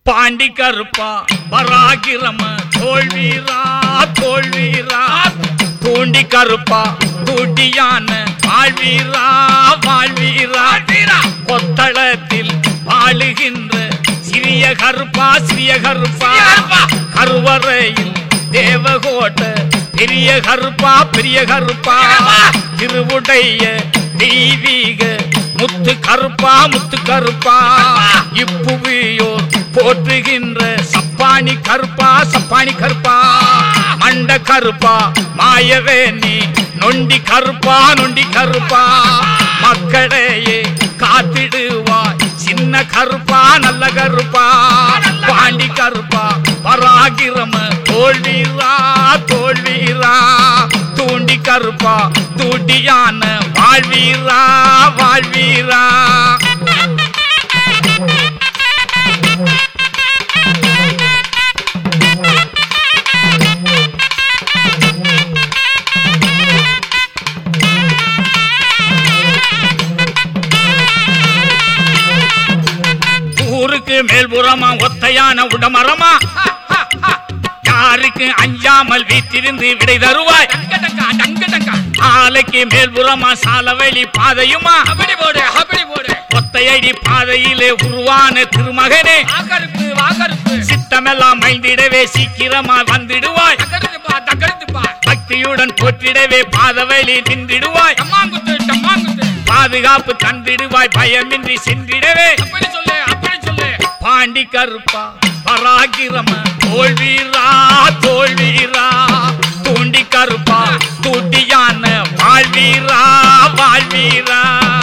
பாண்டி கருப்பா பராகிரம தோல்வீரா தோல்வீரா தூண்டி கருப்பா தூண்டியான வாழ்வீரா வாழ்வீரா கொத்தளத்தில் வாழுகின்ற சிறிய கருப்பா சிறிய கருப்பா கருவறையில் தேவகோட்ட பெரிய கருப்பா பெரிய கருப்பா திருவுடைய தெய்வீக முத்து கருப்பா முத்து கருப்பா இப்புவியோர் போற்றுகின்ற சப்பானி கருப்பா சப்பானி கருப்பா மண்ட கருப்பா மாயவேணி நொண்டி கருப்பா நொண்டி கருப்பா மக்களையே காத்திடுவாய் சின்ன கருப்பா நல்ல கருப்பா பாண்டி கருப்பா பராகிரம தோல்வீரா தோல்வீரா தூண்டி கருப்பா தூண்டியான வாழ்வீரா வாழ்வீரா ஊருக்கு மேல்புறமா ஒத்தையான உடமரமா யாருக்கு அஞ்சாமல் வீட்டிருந்து விடை தருவாய் ஆலைக்கு மேல்புறமா சாலவெளி பாதையுமா அப்படி போடு அப்படி போடு ஒத்தையடி பாதையிலே உருவான திருமகனே வாக்கருப்பு வாக்கருப்பு சித்தமெல்லாம் மைந்திடவே சீக்கிரமா வந்துடுவாய் தக்கெடுத்துப்பா தக்கெடுத்துப்பா பக்தியுடன் போற்றிடவே பாதவழி நின்றிடுவாய் டம்மாங்குத்து டம்மாங்குத்து பாதுகாப்பு தந்திடுவாய் பயமின்றி சென்றிடவே அப்படி சொல்லு அப்படி சொல்லு பாண்டி கருப்பா பராகிரம தோல்வீரா தோல்வீரா தூண்டி கருப்பா தூண்டியான வாழ்வீரா வாழ்வீரா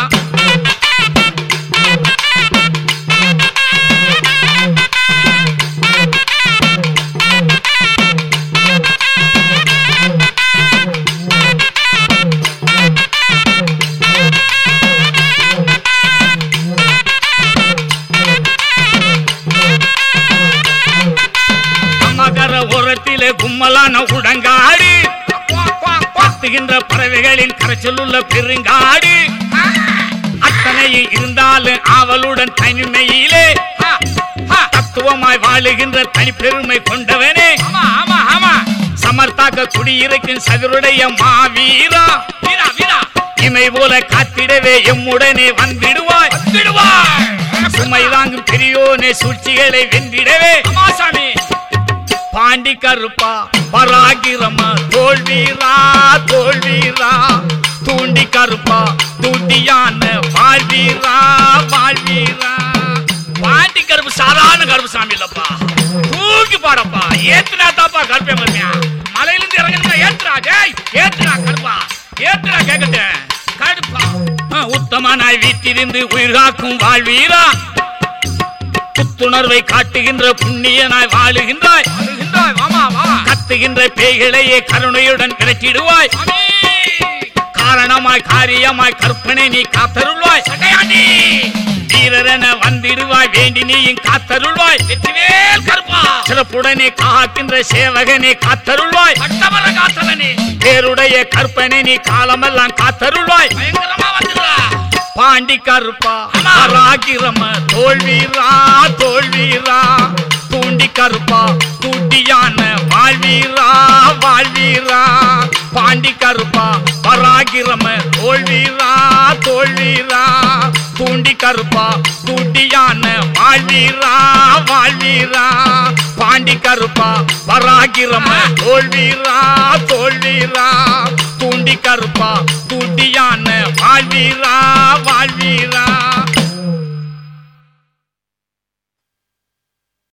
மகர ஓரத்திலே கும்மலான உடங்காடு பத்துகின்ற பறவைகளின் கரைச்சலுள்ள பெருங்காடு அத்தனையும் இருந்தாலும் ஆவலுடன் தனிமையிலே தத்துவமாய் வாழுகின்ற தனிப்பெருமை கொண்டவனே ஆமா ஆமா ஆமா சமர்த்தாக்க குடியிருக்கும் சகருடைய மாவீரா வீரா வீரா இமை போல காத்திடவே எம்முடனே வந்திடுவாய் விடுவாய் சுமை தாங்கும் பெரியோனே சூழ்ச்சிகளை வென்றிடவே அம்மாசாமி பாண்டி கருப்பா பராகிரம தோல்வீரா தோல்வீரா தூண்டி கருப்பா தூண்டியான வாழ்வீரா வாழ்வீரா பாண்டி கருப்பு சாதாரண கருப்பு சாமி இல்லப்பா தூக்கி பாடப்பா ஏத்துனா தாப்பா கருப்பே மருமையா மலையில இருந்து இறங்கணும்னா ஏத்துறா டேய் ஏத்துறா கருப்பா ஏத்துறா கேக்கட்டேன் கடுப்பா அஹ், உத்தமனாய் வீட்டிருந்து உயிர் காக்கும் வாழ்வீரா புத்துணர்வை காட்டுகின்ற புண்ணியனாய் வாழுகின்றாய் அழுகின்றாய் வாமா வா கத்துகின்ற பேய்களையே கருணையுடன் விரட்டிடுவாய் சாமி காரணமாய் காரியமாய் கற்பனை நீ காத்தருள்வாய் சட்டையாண்டி வீரரென வந்திடுவாய் வேண்டி நீயும் காத்தருள்வாய் வெற்றிவேல் கருப்பா சிறப்புடனே காக்கின்ற சேவகனே காத்தருள்வாய் பட்டமர காத்தலனே பேருடைய கற்பனை நீ காலமெல்லாம் காத்தருள்வாய் பயங்கரமா வந்துடுறா பாண்டி கருப்பா ஆமா. பராகிரம தோல்வீரா தோல்வீரா தூண்டி கருப்பா தூண்டியான வாழ்வீரா வாழ்வீரா பாண்டி கருப்பா பராகிரம தோல்வீரா தோல்வீரா தூண்டி கருப்பா தூண்டியான வாழ்வீரா வாழ்வீரா பாண்டி கருப்பா பராகிரம தோல்வீரா தோல்வீரா தூண்டி கருப்பா தூண்டியான வாழ்வீரா வாழ்வீரா